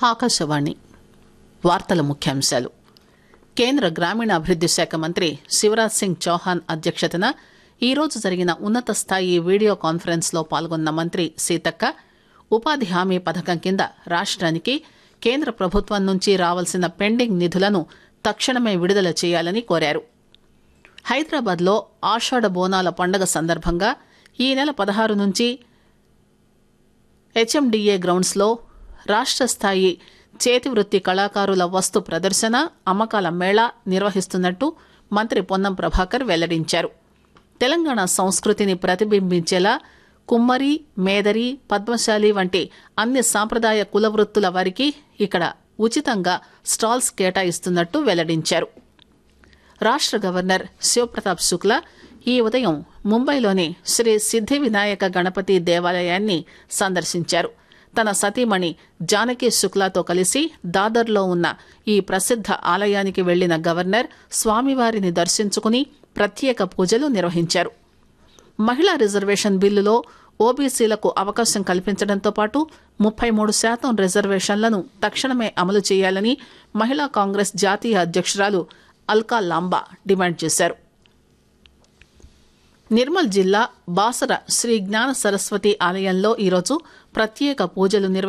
ఆకాశవాణి వార్తల ముఖ్యాంశాలు కేంద్ర గ్రామీణాభివృద్ది శాఖ మంత్రి శివరాజ్ సింగ్ చౌహాన్ అధ్యక్షతన ఈరోజు జరిగిన ఉన్నత స్థాయి వీడియో కాన్ఫరెన్స్ లో పాల్గొన్న మంత్రి సీతక్క ఉపాధి హామీ పథకం కింద రాష్ట్రానికి కేంద్ర ప్రభుత్వం నుంచి రావాల్సిన పెండింగ్ నిధులను తక్షణమే విడుదల చేయాలని కోరారు హైదరాబాద్లో ఆషాఢ బోనాల పండుగ సందర్భంగా ఈ నెల పదహారు నుంచి హెచ్ఎండిఏ గ్రౌండ్స్లో రాష్ట్ర స్థాయి చేతివృత్తి కళాకారుల వస్తు ప్రదర్శన అమ్మకాల మేళా నిర్వహిస్తున్నట్టు మంత్రి పొన్నం ప్రభాకర్ వెల్లడించారు తెలంగాణ సంస్కృతిని ప్రతిబింబించేలా కుమ్మరి మేదరి పద్మశాలి వంటి అన్ని సాంప్రదాయ కులవృత్తుల వారికి ఇక్కడ ఉచితంగా స్టాల్స్ కేటాయిస్తున్నట్టు వెల్లడించారు రాష్ట్ర గవర్నర్ శివప్రతాప్ శుక్లా ఈ ఉదయం ముంబైలోని శ్రీ సిద్ది వినాయక గణపతి దేవాలయాన్ని సందర్శించారు తన సతీమణి జానకి శుక్లాతో కలిసి దాదర్లో ఉన్న ఈ ప్రసిద్ధ ఆలయానికి వెళ్లిన గవర్నర్ స్వామివారిని దర్శించుకుని ప్రత్యేక పూజలు నిర్వహించారు మహిళా రిజర్వేషన్ బిల్లులో ఓబీసీలకు అవకాశం కల్పించడంతో పాటు ముప్పై మూడు శాతం రిజర్వేషన్లను తక్షణమే అమలు చేయాలని మహిళా కాంగ్రెస్ జాతీయ అధ్యక్షురాలు అల్కా లాంబా డిమాండ్ చేశారు నిర్మల్ జిల్లా బాసర శ్రీ జ్ఞాన సరస్వతి ఆలయంలో ఈరోజు ప్రత్యేక పూజలు నిర్వహించారు